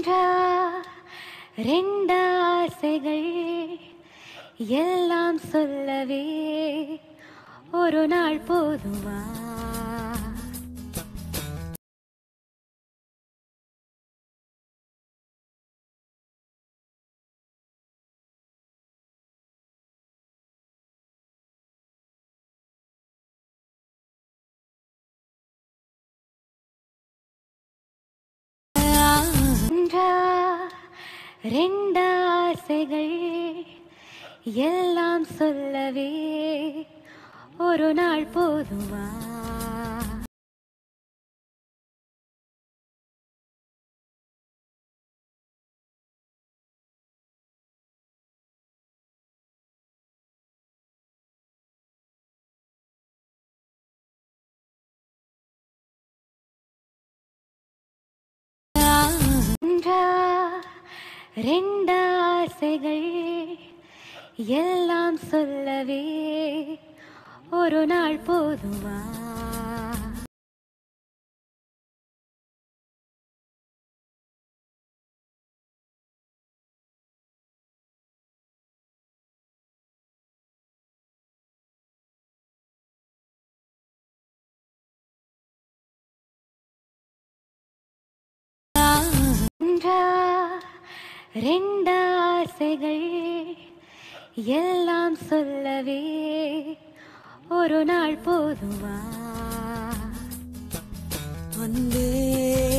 ஒன்றா ரெண்டாசைகள் எல்லாம் சொல்லவே ஒரு நாள் போதுமா ஒன்றா ரெண்டாசைகள் எல்லாம் சொல்லவே ஒரு நாள் போதுமா ஒன்றா ரெண்டாசைகள் எல்லாம் சொல்லவே ஒரு நாள் போதுமா ஒன்றா ரெண்டாசைகள் எல்லாம் சொல்லவே ஒரு நாள் போதுமா அன்பே